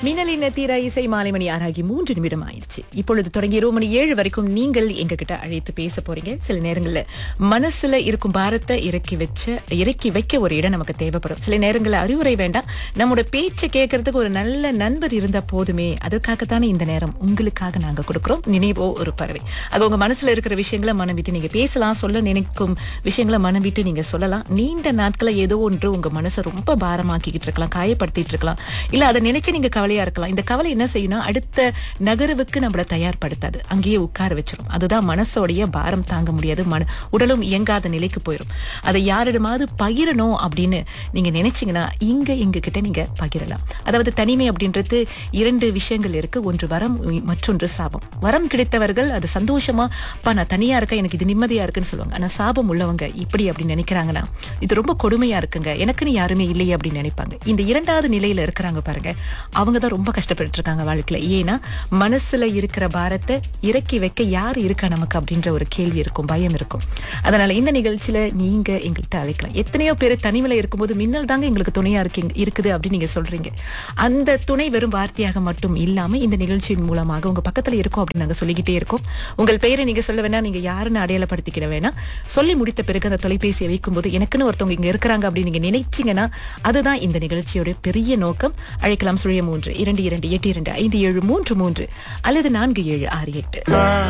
மின்னலின் தீரா இசை மாலை மணி ஆறாகி மூன்று நிமிடம் ஆயிடுச்சு இப்பொழுது தொடங்கி இரவு மணி ஏழு வரைக்கும் நீங்கள் எங்க கிட்ட அழைத்து பேச போறீங்க சில நேரங்கள்ல மனசுல இருக்கும் பாரத்தை இறக்கி வச்ச இறக்கி வைக்க ஒரு இடம் நமக்கு தேவைப்படும் சில நேரங்கள்ல அறிவுரை வேண்டாம் நம்மோட பேச்சை கேட்கறதுக்கு ஒரு நல்ல நண்பர் இருந்தா போதுமே அதற்காகத்தானே இந்த நேரம் உங்களுக்காக நாங்க கொடுக்கிறோம் நினைவோ ஒரு பறவை அது உங்க மனசுல இருக்கிற விஷயங்களை மனம் விட்டு நீங்க பேசலாம் சொல்ல நினைக்கும் விஷயங்களை மனம் விட்டு நீங்க சொல்லலாம் நீண்ட நாட்கள ஏதோ ஒன்று உங்க மனசை ரொம்ப பாரமாக்கிக்கிட்டு இருக்கலாம் காயப்படுத்திட்டு இருக்கலாம் இல்ல அதை நினைச்சு நீங்க கவலையா இருக்கலாம் இந்த கவலை என்ன செய்யும்னா அடுத்த நகர்வுக்கு நம்மள தயார்படுத்தாது அங்கேயே உட்கார வச்சிரும் அதுதான் மனசோடைய பாரம் தாங்க முடியாது மன உடலும் இயங்காத நிலைக்கு போயிடும் அதை யாரிடமாவது பகிரணும் அப்படின்னு நீங்க நினைச்சீங்கன்னா இங்க எங்க கிட்ட நீங்க பகிரலாம் அதாவது தனிமை அப்படின்றது இரண்டு விஷயங்கள் இருக்கு ஒன்று வரம் மற்றொன்று சாபம் வரம் கிடைத்தவர்கள் அது சந்தோஷமா பா நான் தனியா இருக்கேன் எனக்கு இது நிம்மதியா இருக்குன்னு சொல்லுவாங்க ஆனா சாபம் உள்ளவங்க இப்படி அப்படின்னு நினைக்கிறாங்கன்னா இது ரொம்ப கொடுமையா இருக்குங்க எனக்குன்னு யாருமே இல்லையே அப்படின்னு நினைப்பாங்க இந்த இரண்டாவது நிலையில இருக்கிறாங்க பாருங்க அவங்க தான் ரொம்ப கஷ்டப்பட்டு இருக்காங்க வாழ்க்கையில ஏன்னா மனசுல இருக்கிற பாரத்தை இறக்கி வைக்க யார் இருக்கா நமக்கு அப்படின்ற ஒரு கேள்வி இருக்கும் பயம் இருக்கும் அதனால இந்த நிகழ்ச்சியில நீங்க எங்கள்கிட்ட அழைக்கலாம் எத்தனையோ பேர் தனிமையில இருக்கும்போது மின்னல் தாங்க எங்களுக்கு துணையா இருக்கீங்க இருக்குது அப்படின்னு நீங்க சொல்றீங்க அந்த துணை வெறும் வார்த்தையாக மட்டும் இல்லாம இந்த நிகழ்ச்சியின் மூலமாக உங்க பக்கத்துல இருக்கும் அப்படின்னு நாங்க சொல்லிக்கிட்டே இருக்கோம் உங்கள் பெயரை நீங்க சொல்ல வேணா நீங்க யாருன்னு அடையாளப்படுத்திக்கிட வேணாம் சொல்லி முடித்த பிறகு அந்த தொலைபேசியை வைக்கும்போது எனக்குன்னு ஒருத்தவங்க இங்க இருக்கிறாங்க அப்படின்னு நீங்க நினைச்சீங்கன்னா அதுதான் இந்த நிகழ்ச்சியோட பெரிய நோக்கம் அழைக்கலாம் சுழிய மூன்று இரண்டு இரண்டு எட்டு இரண்டு ஐந்து ஏழு மூன்று மூன்று அல்லது நான்கு ஏழு ஆறு எட்டு